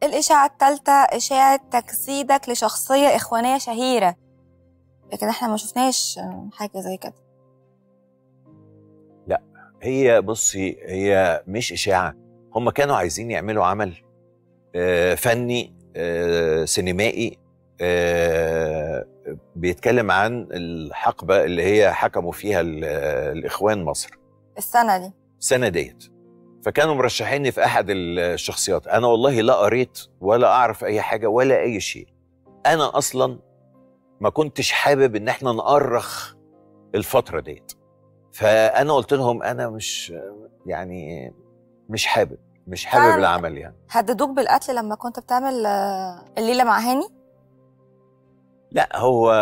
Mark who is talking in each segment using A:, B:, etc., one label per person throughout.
A: الإشاعة التالتة إشاعة تجسيدك لشخصية إخوانية شهيرة لكن احنا ما شفناش حاجة زي كده
B: هي بصي هي مش اشاعه هم كانوا عايزين يعملوا عمل آه، فني آه، سينمائي آه، بيتكلم عن الحقبه اللي هي حكموا فيها ال- الاخوان مصر
A: السنة دي
B: السنه ديت فكانوا مرشحيني في احد الشخصيات انا والله لا قريت ولا اعرف اي حاجه ولا اي شيء انا اصلا ما كنتش حابب ان احنا نأرخ الفتره ديت فانا قلت لهم انا مش يعني مش حابب مش حابب
A: فعلا.
B: العمل يعني
A: هددوك بالقتل لما كنت بتعمل آه، الليلة مع هاني
B: لا هو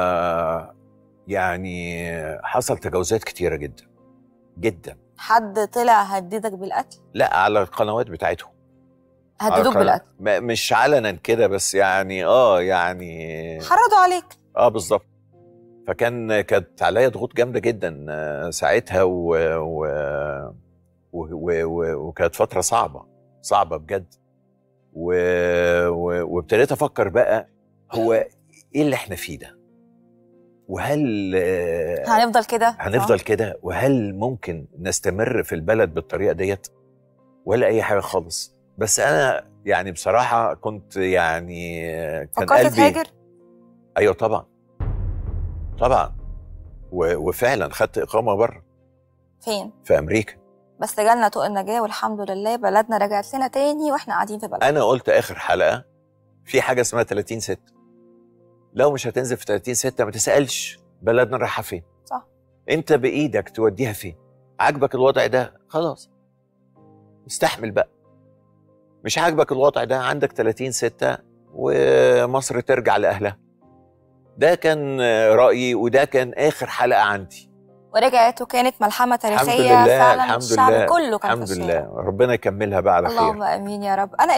B: يعني حصل تجاوزات كتيره جدا جدا
A: حد طلع هددك بالقتل
B: لا على القنوات بتاعتهم على
A: هددوك
B: القناة.
A: بالقتل
B: ما- مش علنا كده بس يعني اه يعني
A: حرضوا عليك
B: اه بالظبط فكان كانت عليا ضغوط جامده جدا آه، ساعتها و... و... و... و... و... وكانت فتره صعبه صعبه بجد و... و... وابتديت افكر بقى هو ايه اللي احنا فيه ده وهل آه،
A: هنفضل كده
B: هنفضل كده وهل ممكن نستمر في البلد بالطريقه ديت ولا اي حاجه خالص بس انا يعني بصراحه كنت يعني آه، كان
A: فكرت
B: قلبي
A: تهاجر
B: ايوه طبعا طبعا و... وفعلا خدت اقامه بره
A: فين
B: في امريكا
A: بس جالنا طوق النجاة والحمد لله بلدنا رجعت لنا تاني واحنا قاعدين في بلدنا
B: انا قلت اخر حلقه في حاجه اسمها 30 6 لو مش هتنزل في 30 6 ما تسالش بلدنا رايحه فين
A: صح.
B: انت بايدك توديها فين عاجبك الوضع ده خلاص استحمل بقى مش عاجبك الوضع ده عندك 30 6 ومصر ترجع لاهلها ده كان رايي وده كان اخر حلقه عندي
A: ورجعت وكانت ملحمة
B: الحمد
A: تاريخية
B: لله
A: فعلا
B: الحمد
A: الشعب
B: لله
A: كله كان
B: الحمد
A: في الشارع.
B: لله ربنا يكملها بقى على خير
A: اللهم امين يا رب انا